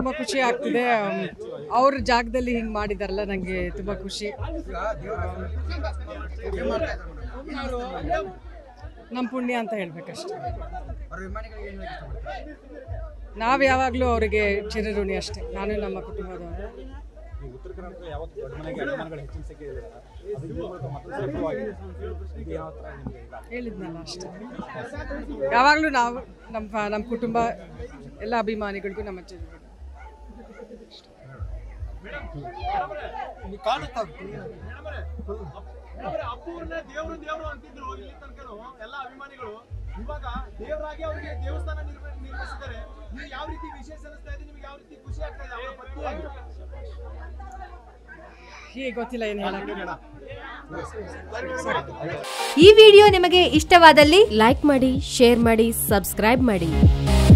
ತುಂಬ ಖುಷಿ ಆಗ್ತಿದೆ ಆಮ್, ಅವ್ರ ಜಾಗದಲ್ಲಿ ಹಿಂಗೆ ಮಾಡಿದಾರಲ್ಲ ನನಗೆ ತುಂಬ ಖುಷಿ ನಮ್ಮ ಪುಣ್ಯ ಅಂತ ಹೇಳ್ಬೇಕಷ್ಟೆ ನಾವು ಯಾವಾಗಲೂ ಅವರಿಗೆ ಚಿರಋಣಿ ಅಷ್ಟೇ ನಾನು ನಮ್ಮ ಕುಟುಂಬದವರು ಈ ಉತ್ತರ ಕರ್ನಾಟಕ ಯಾವತ್ತು ದೊಡ್ಡ ಮನೆಗೆ ಅಭಿಮಾನಿಗಳ ಹೆಚ್ಚಿನ ಸಂಖ್ಯೆ ಇದೆ ಅದು ಈ ಮೂಲಕ ಮತ್ತೊಂದು ಸುಲಭವಾಗಿದೆ ಇದು ಯಾವ ಥರ ನಿಮಗೆ ಇದಾಗ್ತದೆ? ಹೇಳಿದ್ನಲ್ಲ ಅಷ್ಟೇ ಯಾವಾಗಲೂ ನಾವು ನಮ್ಮ ಫ- ನಮ್ಮ ಕುಟುಂಬ ಎಲ್ಲ ಅಭಿಮಾನಿಗಳಿಗೂ ನಮ್ಮ ಚಿರಋಣಿ ಅಪ್ಪೂರ್ನ ದೇವ್ರು ದೇವ್ರು ಅಂತಿದ್ರು ಇಲ್ಲಿ ತನಕನು ಎಲ್ಲ ಅಭಿಮಾನಿಗಳು ಇವಾಗ ದೇವರಾಗಿ ಅವರಿಗೆ ದೇವಸ್ಥಾನ ನಿರ್ಮ- ನಿರ್ಮಿಸಿದ್ದಾರೆ ನೀವು ಯಾವ ರೀತಿ ವಿಶೇಷ ಅನಿಸ್ತಾ ಇದೆ ನಿಮ್ಗೆ ಯಾವ ರೀತಿ ಖುಷಿ ಆಗ್ತಾ ಇದೆ ಅವರ ಪತ್ನಿಯಾಗಿ ಹೀಗೆ ಗೊತ್ತಿಲ್ಲ ಏನು ಹೇಳಕ್ಕೆ ಈ ವಿಡಿಯೋ ನಿಮಗೆ ಇಷ್ಟವಾದಲ್ಲಿ ಲೈಕ್ ಮಾಡಿ ಶೇರ್ ಮಾಡಿ ಸಬ್ಸ್ಕ್ರೈಬ್ ಮಾಡಿ